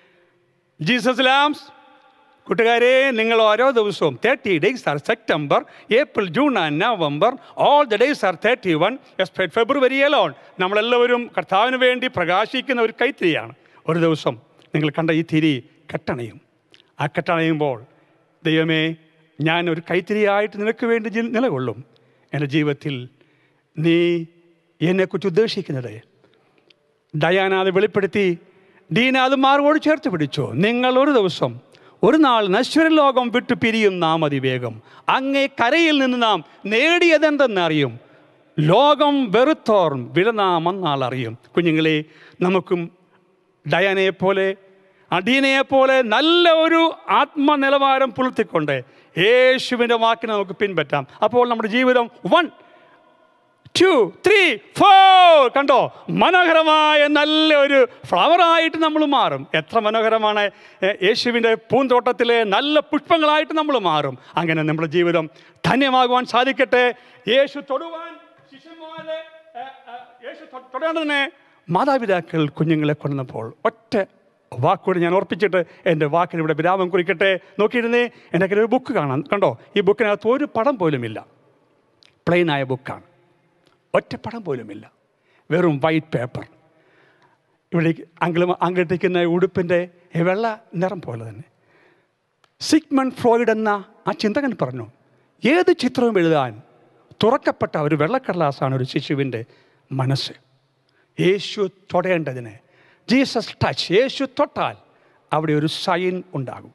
ജീസസ് ലാംസ് കൂട്ടുകാരെ നിങ്ങൾ ഓരോ ദിവസവും thirty days are September April June and November all the days are thirty one February alone നമ്മളെല്ലാവരും കർത്താവിന് വേണ്ടി പ്രകാശിക്കുന്ന ഒരു കൈത്തിരിയാണ് ഒരു ദിവസം നിങ്ങൾ കണ്ട ഈ തിരി കെട്ടണയും ആ കെട്ടണയുമ്പോൾ ദൈവമേ ഞാൻ ഒരു കൈത്തിരിയായിട്ട് നിനക്ക് വേണ്ടി ജി- നിലകൊള്ളും എൻ്റെ ജീവിതത്തിൽ നീ എന്നെക്കുറിച്ച് ഉദ്ദേശിക്കുന്നത് ഡയാന അത് വെളിപ്പെടുത്തി ഡീന അത് മാർഗോട് ചേർത്ത് പിടിച്ചു നിങ്ങൾ ഒരു ദിവസം ഒരു നാൾ നശ്വര ലോകം വിട്ടു പിരിയും നാം അതിവേഗം അങ്ങേ കരയിൽ നിന്ന് നാം നേടിയതെന്തെന്നറിയും ലോകം വെറുത്തോർ വില നാം അന്നാൾ അറിയും കുഞ്ഞുങ്ങളെ നമുക്കും ഡയാനയെ പോലെ അഡീനയെ പോലെ നല്ല ഒരു ആത്മനിലവാരം പുലർത്തിക്കൊണ്ട് യേശുവിൻ്റെ വാക്കിനെ നമുക്ക് പിൻപറ്റാം അപ്പോൾ നമ്മുടെ ജീവിതം വൺ ടു ത്രീ ഫോർ കണ്ടോ മനോഹരമായ നല്ലൊരു ഫ്ലവറായിട്ട് നമ്മൾ മാറും എത്ര മനോഹരമാണ് ഏ, യേശുവിൻ്റെ പൂന്തോട്ടത്തിലെ നല്ല പുഷ്പങ്ങളായിട്ട് നമ്മൾ മാറും അങ്ങനെ നമ്മുടെ ജീവിതം ധന്യമാകുവാൻ സാധിക്കട്ടെ യേശു തൊടുവാൻ ശിഷ്യന്മാരെ ഏ, ഏ, യേശു തൊ- തൊടേണ്ടതിനെ മാതാപിതാക്കൾ കുഞ്ഞുങ്ങളെ കൊണ്ടുവന്നപ്പോൾ ഒറ്റ വാക്കുകൂടി ഞാൻ ഓർപ്പിച്ചിട്ട് എൻ്റെ വാക്കിന് ഇവിടെ വിരാമം കുറിക്കട്ടെ നോക്കിയിരുന്നേ എൻ്റെ കയ്യിൽ ഒരു ബുക്ക് കാണാം കണ്ടോ ഈ ബുക്കിനകത്ത് ഒരു പടം പോലുമില്ല പ്ലെയിനായ ബുക്കാണ് ഒറ്റപ്പടം പോലുമില്ല വെറും വൈറ്റ് പേപ്പർ ഇവിടെ അങ്കിളും അങ്കിട്ടിരിക്കുന്ന ഉടുപ്പിൻ്റെ വെള്ള നിറം പോലെ തന്നെ സിഗ്മൺ ഫ്ലോയിഡ് എന്ന ആ ചിന്തകൻ പറഞ്ഞു ഏത് ചിത്രവും എഴുതാൻ തുറക്കപ്പെട്ട ഒരു വെള്ളക്കടലാസാണ് ഒരു ശിശുവിൻ്റെ മനസ്സ് യേശു തൊടേണ്ടതിന് ജീസസ് ടച്ച് യേശു തൊട്ടാൽ അവിടെ ഒരു സൈൻ ഉണ്ടാകും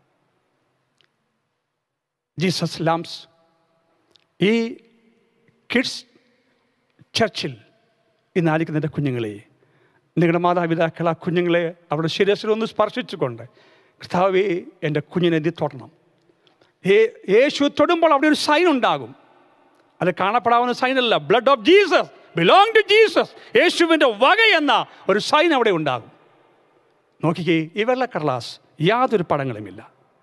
ജീസസ് ലാംസ് ഈ കിഡ്സ് ചർച്ചിൽ ഇന്നായിരിക്കുന്ന കുഞ്ഞുങ്ങളെ നിങ്ങളുടെ മാതാപിതാക്കൾ ആ കുഞ്ഞുങ്ങളെ അവിടെ ശിരസിലൊന്ന് സ്പർശിച്ചുകൊണ്ട് കർത്താവേ എൻ്റെ കുഞ്ഞിനെ നീ തൊടണം ഏ- യേശു തൊടുമ്പോൾ അവിടെ ഒരു സൈൻ ഉണ്ടാകും അത് കാണപ്പെടാവുന്ന സൈനല്ല blood of Jesus belong to Jesus യേശുവിൻ്റെ വക എന്ന ഒരു സൈൻ അവിടെ ഉണ്ടാകും നോക്കിക്കേ ഈ വെള്ളക്കടലാസ് യാതൊരു പടങ്ങളുമില്ല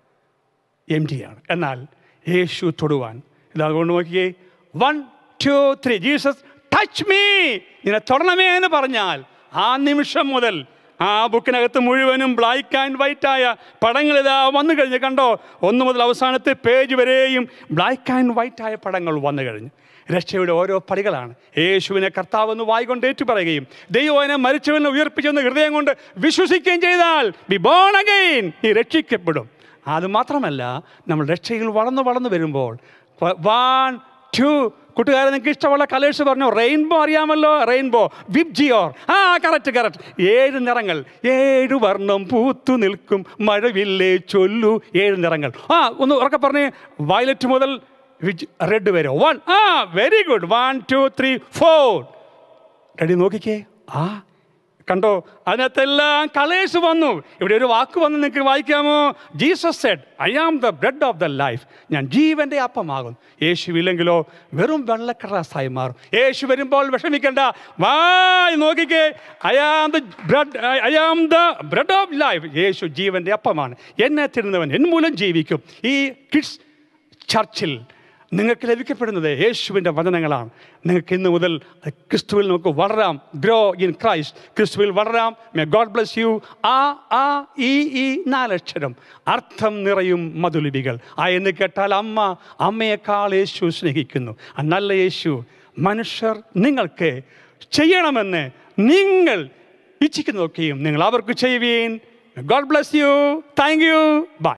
എം ടി ആണ് എന്നാൽ യേശു തൊടുവാൻ ഇതുകൊണ്ട് നോക്കിയേ one two three Jesus touch me നിന്നെ തൊടണമേ എന്ന് പറഞ്ഞാൽ ആ നിമിഷം മുതൽ ആ ബുക്കിനകത്ത് മുഴുവനും ബ്ലാക്ക് ആൻഡ് വൈറ്റ് ആയ പടങ്ങൾ ഇതാ വന്നു കഴിഞ്ഞ് കണ്ടോ ഒന്ന് മുതൽ അവസാനത്തെ പേജ് വരെയും ബ്ലാക്ക് ആൻഡ് വൈറ്റ് ആയ പടങ്ങൾ വന്നു കഴിഞ്ഞു രക്ഷയുടെ ഓരോ പടികളാണ് യേശുവിനെ കർത്താവെന്ന് വായിക്കൊണ്ട് ഏറ്റുപറയുകയും ദൈവം അതിനെ മരിച്ചവനെ ഉയർപ്പിച്ചെന്ന് ഹൃദയം കൊണ്ട് വിശ്വസിക്കുകയും ചെയ്താൽ ബി ബോൺ അഗൈൻ നീ രക്ഷിക്കപ്പെടും അത് മാത്രമല്ല നമ്മൾ രക്ഷയിൽ വളർന്നു വളർന്നു വരുമ്പോൾ വൺ ടു കൂട്ടുകാരെ നിങ്ങൾക്ക് ഇഷ്ടമുള്ള കളേഴ്സ് പറഞ്ഞു റെയിൻബോ അറിയാമല്ലോ റെയിൻബോ വിബ്ജിയോർ ആ കറക്റ്റ് കറക്റ്റ് ഏഴ് നിറങ്ങൾ ഏഴ് വർണ്ണം പൂത്തു നിൽക്കും മഴവില്ലേ ചൊല്ലു ഏഴ് നിറങ്ങൾ ആ ഒന്ന് ഉറക്കെ പറഞ്ഞേ വയലറ്റ് മുതൽ റെഡ് വരെ വൺ ആ very good one two three four ready നോക്കിക്കേ ആ കണ്ടോ അതിനകത്തെല്ലാം കളേഴ്സ് വന്നു ഇവിടെ ഒരു വാക്ക് വന്ന് നിങ്ങൾക്ക് വായിക്കാമോ Jesus said I am the bread of the life ഞാൻ ജീവന്റെ അപ്പമാകും യേശു ഇല്ലെങ്കിലോ വെറും വെള്ളക്കടലാസായി മാറും യേശു വരുമ്പോൾ വിഷമിക്കണ്ട വായ് നോക്കിക്കേ I am the bread I am the bread of life യേശു ജീവന്റെ അപ്പമാണ് എന്നെ തിരുന്നവൻ എൻ മൂലം ജീവിക്കും ഈ കിഡ്സ് ചർച്ചിൽ നിങ്ങൾക്ക് ലഭിക്കപ്പെടുന്നത് യേശുവിൻ്റെ വചനങ്ങളാണ് നിങ്ങൾക്ക് ഇന്ന് മുതൽ ക്രിസ്തുവിൽ നമുക്ക് വളരാം ഗ്രോ ഇൻ ക്രൈസ്റ്റ് ക്രിസ്തുവിൽ വളരാം മേ ഗോഡ് ബ്ലസ് യു ആ ആ ഈ ഈ നാലക്ഷരം അർത്ഥം നിറയും മധുലിപികൾ ആ എന്ന് കേട്ടാൽ അമ്മ അമ്മയെക്കാൾ യേശു സ്നേഹിക്കുന്നു ആ നല്ല യേശു മനുഷ്യർ നിങ്ങൾക്ക് ചെയ്യണമെന്ന് നിങ്ങൾ ഇച്ഛിക്കുന്നതൊക്കെയും നിങ്ങൾ അവർക്ക് ചെയ്യുവീൻ God bless you thank you by